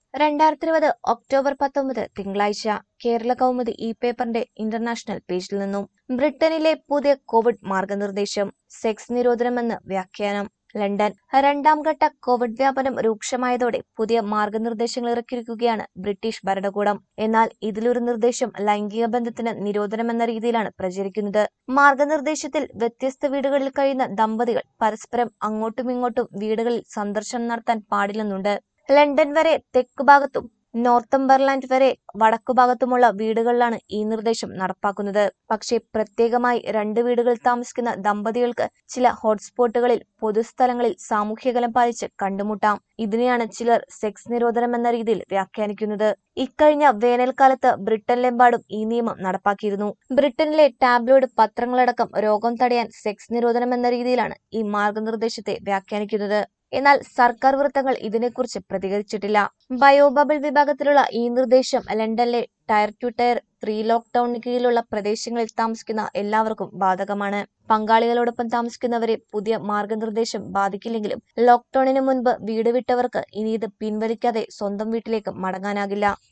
രണ്ടായിരത്തി ഇരുപത് ഒക്ടോബർ പത്തൊമ്പത് തിങ്കളാഴ്ച കേരള കൗമുദി ഇ പേപ്പറിന്റെ ഇന്റർനാഷണൽ പേജിൽ നിന്നും ബ്രിട്ടനിലെ പുതിയ കോവിഡ് മാർഗനിർദ്ദേശം സെക്സ് നിരോധനമെന്ന് വ്യാഖ്യാനം ലണ്ടൻ രണ്ടാം ഘട്ട കോവിഡ് വ്യാപനം രൂക്ഷമായതോടെ പുതിയ മാർഗനിർദ്ദേശങ്ങൾ ഇറക്കിയിരിക്കുകയാണ് ബ്രിട്ടീഷ് ഭരണകൂടം എന്നാൽ ഇതിലൊരു നിർദ്ദേശം ലൈംഗിക ബന്ധത്തിന് നിരോധനമെന്ന രീതിയിലാണ് പ്രചരിക്കുന്നത് മാർഗനിർദ്ദേശത്തിൽ വ്യത്യസ്ത വീടുകളിൽ കഴിയുന്ന ദമ്പതികൾ പരസ്പരം അങ്ങോട്ടും ഇങ്ങോട്ടും വീടുകളിൽ സന്ദർശനം നടത്താൻ പാടില്ലെന്നുണ്ട് ലണ്ടൻ വരെ തെക്ക് ഭാഗത്തും നോർത്തംബർലാൻഡ് വരെ വടക്കുഭാഗത്തുമുള്ള വീടുകളിലാണ് ഈ നിർദ്ദേശം നടപ്പാക്കുന്നത് പക്ഷേ പ്രത്യേകമായി രണ്ട് വീടുകളിൽ താമസിക്കുന്ന ദമ്പതികൾക്ക് ചില ഹോട്ട്സ്പോട്ടുകളിൽ പൊതുസ്ഥലങ്ങളിൽ സാമൂഹ്യകലം പാലിച്ച് കണ്ടുമുട്ടാം ഇതിനെയാണ് ചിലർ സെക്സ് നിരോധനം എന്ന രീതിയിൽ വ്യാഖ്യാനിക്കുന്നത് ഇക്കഴിഞ്ഞ വേനൽക്കാലത്ത് ബ്രിട്ടനിലെമ്പാടും ഈ നിയമം നടപ്പാക്കിയിരുന്നു ബ്രിട്ടനിലെ ടാബ്ലോയിഡ് പത്രങ്ങളടക്കം രോഗം തടയാൻ സെക്സ് നിരോധനം എന്ന രീതിയിലാണ് ഈ മാർഗനിർദ്ദേശത്തെ വ്യാഖ്യാനിക്കുന്നത് എന്നാൽ സർക്കാർ വൃത്തങ്ങൾ ഇതിനെക്കുറിച്ച് പ്രതികരിച്ചിട്ടില്ല ബയോബബിൾ വിഭാഗത്തിലുള്ള ഈ നിർദ്ദേശം ലണ്ടനിലെ ടയർ ടു ടയർ ത്രീ ലോക്ക്ഡൌണിന് കീഴിലുള്ള പ്രദേശങ്ങളിൽ താമസിക്കുന്ന എല്ലാവർക്കും ബാധകമാണ് പങ്കാളികളോടൊപ്പം താമസിക്കുന്നവരെ പുതിയ മാർഗനിർദ്ദേശം ബാധിക്കില്ലെങ്കിലും ലോക്ക്ഡൌണിന് മുൻപ് വീട് വിട്ടവർക്ക് ഇനി ഇത് പിൻവലിക്കാതെ സ്വന്തം വീട്ടിലേക്ക് മടങ്ങാനാകില്ല